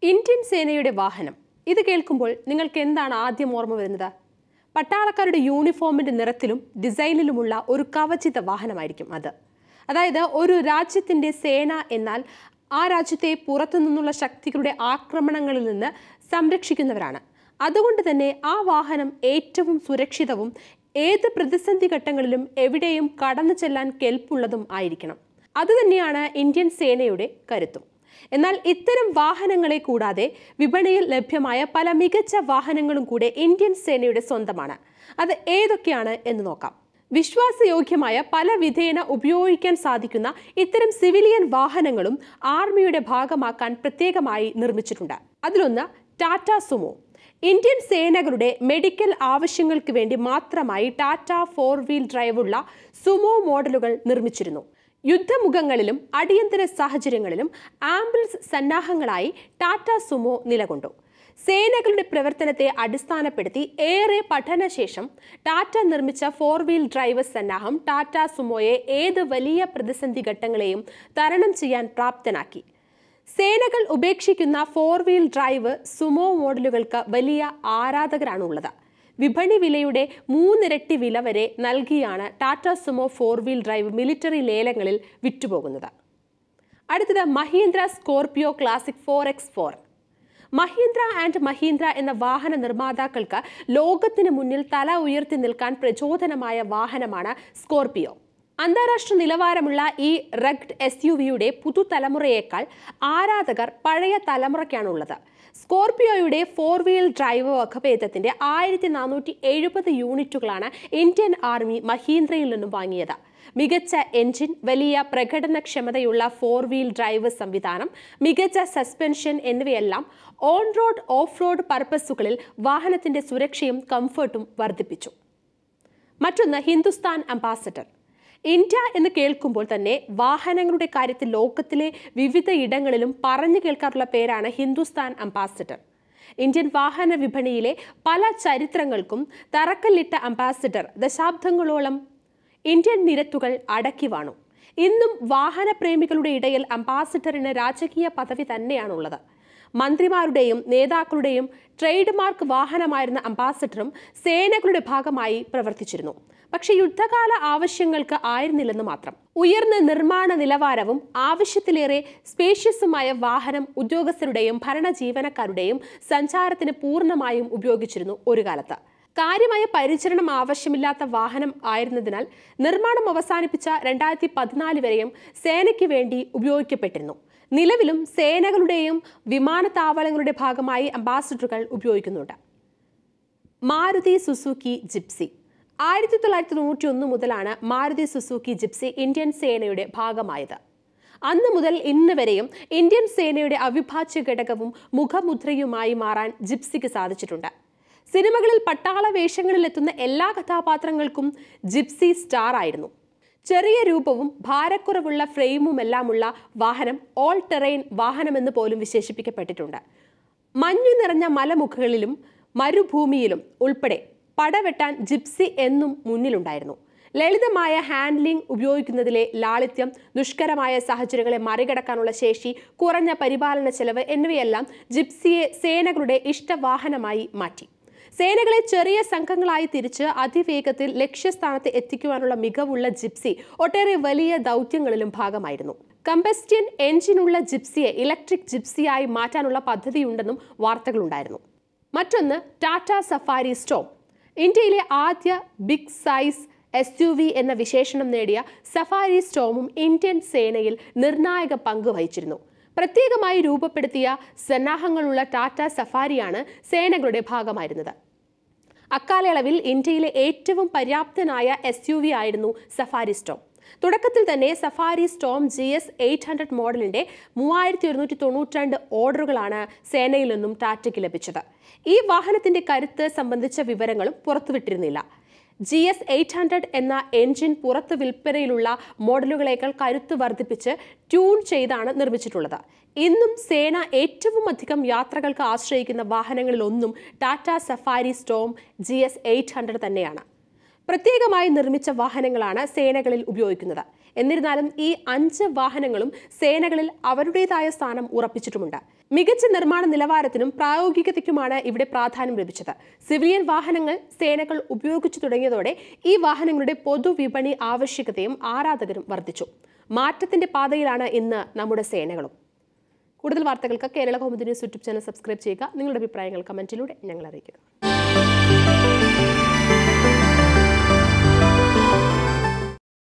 Indian സേനയുടെ വാഹനം ഇത് കേൾക്കുമ്പോൾ നിങ്ങൾക്ക് എന്താണ് ആദ്യം ഓർമ്മ വരുന്നത് പട്ടാളക്കാരുടെ യൂണിഫോമിന്റെ നിറത്തിലും ഡിസൈനിലുമുള്ള ഒരു കവചിത വാഹനമായിരിക്കും അത് അതായത് ഒരു രാജ്യത്തിന്റെ സേന എന്നാൽ ആ രാജ്യത്തെ പുറത്തു നിന്നുള്ള ശക്തികളുടെ ആക്രമണങ്ങളിൽ നിന്ന് സംരക്ഷിക്കുന്നവരാണ് അതുകൊണ്ട് തന്നെ ആ വാഹനം ഏറ്റവും സുരക്ഷിതവും ഏത് പ്രതിസന്ധി ഘട്ടങ്ങളിലും എവിടെയും കടന്നു ചെല്ലാൻ കെൽപ്പുള്ളതും ആയിരിക്കണം അതുതന്നെയാണ് ഇന്ത്യൻ സേനയുടെ കരുത്തും എന്നാൽ ഇത്തരം വാഹനങ്ങളെ കൂടാതെ വിപണിയിൽ ലഭ്യമായ പല മികച്ച വാഹനങ്ങളും കൂടെ ഇന്ത്യൻ സേനയുടെ സ്വന്തമാണ് അത് ഏതൊക്കെയാണ് എന്ന് നോക്കാം വിശ്വാസയോഗ്യമായ പല വിധേന ഉപയോഗിക്കാൻ സാധിക്കുന്ന ഇത്തരം സിവിലിയൻ വാഹനങ്ങളും ആർമിയുടെ ഭാഗമാക്കാൻ പ്രത്യേകമായി നിർമ്മിച്ചിട്ടുണ്ട് അതിലൊന്ന് ടാറ്റ സുമോ ഇന്ത്യൻ സേനകളുടെ മെഡിക്കൽ ആവശ്യങ്ങൾക്ക് വേണ്ടി മാത്രമായി ടാറ്റ ഫോർ വീൽ ഡ്രൈവുള്ള സുമോ മോഡലുകൾ നിർമ്മിച്ചിരുന്നു യുദ്ധമുഖങ്ങളിലും അടിയന്തര സാഹചര്യങ്ങളിലും ആംബുലൻസ് സന്നാഹങ്ങളായി ടാറ്റ സുമോ നിലകൊണ്ടു സേനകളുടെ പ്രവർത്തനത്തെ അടിസ്ഥാനപ്പെടുത്തി ഏറെ പഠനശേഷം ടാറ്റ നിർമ്മിച്ച ഫോർ വീൽ ഡ്രൈവ് സന്നാഹം ടാറ്റ സുമോയെ ഏത് വലിയ പ്രതിസന്ധി ഘട്ടങ്ങളെയും തരണം ചെയ്യാൻ പ്രാപ്തനാക്കി സേനകൾ ഉപേക്ഷിക്കുന്ന ഫോർ വീൽ ഡ്രൈവ് സുമോ മോഡലുകൾക്ക് വലിയ ആരാധകരാണുള്ളത് വിപണി വിലയുടെ മൂന്നിരട്ടി വില വരെ നൽകിയാണ് Tata Sumo four wheel drive military ലേലങ്ങളിൽ വിറ്റുപോകുന്നത് അടുത്തത് Mahindra Scorpio classic four X four Mahindra and Mahindra എന്ന വാഹന നിർമ്മാതാക്കൾക്ക് ലോകത്തിന് മുന്നിൽ തല ഉയർത്തി നിൽക്കാൻ പ്രചോദനമായ വാഹനമാണ് സ്കോർപിയോ അന്താരാഷ്ട്ര നിലവാരമുള്ള ഈ റഗ്ഡ് എസ് യു വിയുടെ പുതുതലമുറയേക്കാൾ ആരാധകർ പഴയ തലമുറയ്ക്കാണുള്ളത് സ്കോർപിയോയുടെ ഫോർ വീൽ ഡ്രൈവ് വകഭേദത്തിന്റെ ആയിരത്തി നാനൂറ്റി എഴുപത് യൂണിറ്റുകളാണ് ഇന്ത്യൻ ആർമി മഹീന്ദ്രയിൽ നിന്നും വാങ്ങിയത് മികച്ച എഞ്ചിൻ വലിയ പ്രകടനക്ഷമതയുള്ള ഫോർ വീൽ ഡ്രൈവ് സംവിധാനം മികച്ച സസ്പെൻഷൻ എന്നിവയെല്ലാം ഓൺ റോഡ് ഓഫ് റോഡ് പർപ്പസുകളിൽ വാഹനത്തിന്റെ സുരക്ഷയും കംഫർട്ടും വർദ്ധിപ്പിച്ചു മറ്റൊന്ന് ഹിന്ദുസ്ഥാൻ അംബാസഡർ ഇന്ത്യ എന്ന് കേൾക്കുമ്പോൾ തന്നെ വാഹനങ്ങളുടെ കാര്യത്തിൽ ലോകത്തിലെ വിവിധ ഇടങ്ങളിലും പറഞ്ഞു കേൾക്കാറുള്ള പേരാണ് ഹിന്ദുസ്ഥാൻ അംബാസഡർ ഇന്ത്യൻ വാഹന വിപണിയിലെ പല ചരിത്രങ്ങൾക്കും തറക്കല്ലിട്ട അംബാസഡർ ദശാബ്ദങ്ങളോളം ഇന്ത്യൻ നിരത്തുകൾ അടക്കി വാണു ഇന്നും വാഹനപ്രേമികളുടെ ഇടയിൽ അംബാസിഡറിന് രാജകീയ പദവി തന്നെയാണുള്ളത് മന്ത്രിമാരുടെയും നേതാക്കളുടെയും ട്രേഡ് മാർക്ക് വാഹനമായിരുന്ന അംബാസഡറും സേനകളുടെ ഭാഗമായി പ്രവർത്തിച്ചിരുന്നു പക്ഷേ യുദ്ധകാല ആവശ്യങ്ങൾക്ക് ആയിരുന്നില്ലെന്ന് മാത്രം ഉയർന്ന നിർമ്മാണ നിലവാരവും ആവശ്യത്തിലേറെ സ്പേഷ്യസുമായ വാഹനം ഉദ്യോഗസ്ഥരുടെയും ഭരണ ജീവനക്കാരുടെയും സഞ്ചാരത്തിന് പൂർണ്ണമായും ഉപയോഗിച്ചിരുന്നു ഒരു കാലത്ത് കാര്യമായ പരിചരണം ആവശ്യമില്ലാത്ത വാഹനം ആയിരുന്നതിനാൽ നിർമ്മാണം അവസാനിപ്പിച്ച രണ്ടായിരത്തി പതിനാല് വരെയും സേനയ്ക്ക് വേണ്ടി ഉപയോഗിക്കപ്പെട്ടിരുന്നു നിലവിലും സേനകളുടെയും വിമാനത്താവളങ്ങളുടെ ഭാഗമായി അംബാസിഡറുകൾ ഉപയോഗിക്കുന്നുണ്ട് മാരുതി സുസുക്കി ജിപ്സി ആയിരത്തി തൊള്ളായിരത്തി തൊണ്ണൂറ്റി ഒന്ന് മുതലാണ് മാരുതി സുസുക്കി ജിപ്സി ഇന്ത്യൻ സേനയുടെ ഭാഗമായത് അന്ന് മുതൽ ഇന്ന് വരെയും ഇന്ത്യൻ സേനയുടെ അവിഭാജ്യ ഘടകവും മുഖമുദ്രയുമായി മാറാൻ ജിപ്സിക്ക് സാധിച്ചിട്ടുണ്ട് സിനിമകളിൽ പട്ടാള വേഷങ്ങളിൽ എത്തുന്ന എല്ലാ കഥാപാത്രങ്ങൾക്കും ജിപ്സി സ്റ്റാർ ആയിരുന്നു ചെറിയ രൂപവും ഭാരക്കുറവുള്ള ഫ്രെയിമുമെല്ലാമുള്ള വാഹനം ഓൾ ടെറൈൻ വാഹനമെന്ന് പോലും വിശേഷിപ്പിക്കപ്പെട്ടിട്ടുണ്ട് മഞ്ഞു നിറഞ്ഞ മലമുഖങ്ങളിലും മരുഭൂമിയിലും ഉൾപ്പെടെ പടവെട്ടാൻ ജിപ്സി എന്നും മുന്നിലുണ്ടായിരുന്നു ലളിതമായ ഹാൻഡ്ലിംഗ് ഉപയോഗിക്കുന്നതിലെ ലാളിത്യം ദുഷ്കരമായ സാഹചര്യങ്ങളെ മറികടക്കാനുള്ള ശേഷി കുറഞ്ഞ പരിപാലന ചെലവ് എന്നിവയെല്ലാം ജിപ്സിയെ സേനകളുടെ ഇഷ്ടവാഹനമായി മാറ്റി സേനകളെ ചെറിയ സംഘങ്ങളായി തിരിച്ച് അതിവേഗത്തിൽ ലക്ഷ്യസ്ഥാനത്ത് എത്തിക്കുവാനുള്ള മികവുള്ള ജിപ്സി ഒട്ടേറെ വലിയ ദൗത്യങ്ങളിലും ഭാഗമായിരുന്നു കമ്പസ്റ്റ്യൻ എഞ്ചിനുള്ള ജിപ്സിയെ ഇലക്ട്രിക് ജിപ്സിയായി മാറ്റാനുള്ള പദ്ധതിയുണ്ടെന്നും വാർത്തകളുണ്ടായിരുന്നു മറ്റൊന്ന് ടാറ്റ സഫാരി സ്റ്റോം ഇന്ത്യയിലെ ആദ്യ big size S U V എന്ന വിശേഷണം നേടിയ സഫാരി സ്റ്റോമും ഇന്ത്യൻ സേനയിൽ നിർണായക പങ്ക് വഹിച്ചിരുന്നു പ്രത്യേകമായി രൂപപ്പെടുത്തിയ സന്നാഹങ്ങളുള്ള ടാറ്റ സഫാരിയാണ് സേനകളുടെ ഭാഗമായിരുന്നത് അക്കാലയളവിൽ ഇന്ത്യയിലെ ഏറ്റവും പര്യാപ്തനായ എസ് യു വി ആയിരുന്നു സഫാരി സ്റ്റോം തുടക്കത്തിൽ തന്നെ Safari Storm G S eight hundred മോഡലിന്റെ മൂവായിരത്തി ഒരുന്നൂറ്റി തൊണ്ണൂറ്റിരണ്ട് ഓർഡറുകളാണ് സേനയിൽ നിന്നും ടാറ്റയ്ക്ക് ലഭിച്ചത് ഈ വാഹനത്തിന്റെ കരുത്ത് സംബന്ധിച്ച വിവരങ്ങളും പുറത്തുവിട്ടിരുന്നില്ല ജി എസ് എയ്റ്റ് ഹൺഡ്രഡ് എന്ന എഞ്ചിൻ പുറത്ത് വിൽപ്പനയിലുള്ള മോഡലുകളേക്കാൾ കരുത്ത് വർദ്ധിപ്പിച്ച് ട്യൂൺ ചെയ്താണ് നിർമ്മിച്ചിട്ടുള്ളത് ഇന്നും സേന ഏറ്റവും അധികം യാത്രകൾക്ക് ആശ്രയിക്കുന്ന വാഹനങ്ങളിൽ ഒന്നും Tata Safari Storm G S eight hundred തന്നെയാണ് പ്രത്യേകമായി നിർമ്മിച്ച വാഹനങ്ങളാണ് സേനകളിൽ ഉപയോഗിക്കുന്നത് എന്നിരുന്നാലും ഈ അഞ്ച് വാഹനങ്ങളും സേനകളിൽ അവരുടേതായ സ്ഥാനം ഉറപ്പിച്ചിട്ടുമുണ്ട് മികച്ച നിർമ്മാണ നിലവാരത്തിനും പ്രായോഗികതയ്ക്കുമാണ് ഇവിടെ പ്രാധാന്യം ലഭിച്ചത് സിവിലിയൻ വാഹനങ്ങൾ സേനകൾ ഉപയോഗിച്ചു തുടങ്ങിയതോടെ ഈ വാഹനങ്ങളുടെ പൊതുവിപണി ആവശ്യകതയും ആരാധകരും വർദ്ധിച്ചു മാറ്റത്തിന്റെ പാതയിലാണ് ഇന്ന് നമ്മുടെ സേനകളും കൂടുതൽ വാർത്തകൾക്ക് Kerala Kaumudi news YouTube channel subscribe ചെയ്യുക നിങ്ങളുടെ അഭിപ്രായങ്ങൾ കമന്റിലൂടെ ഞങ്ങൾ അറിയിക്കുക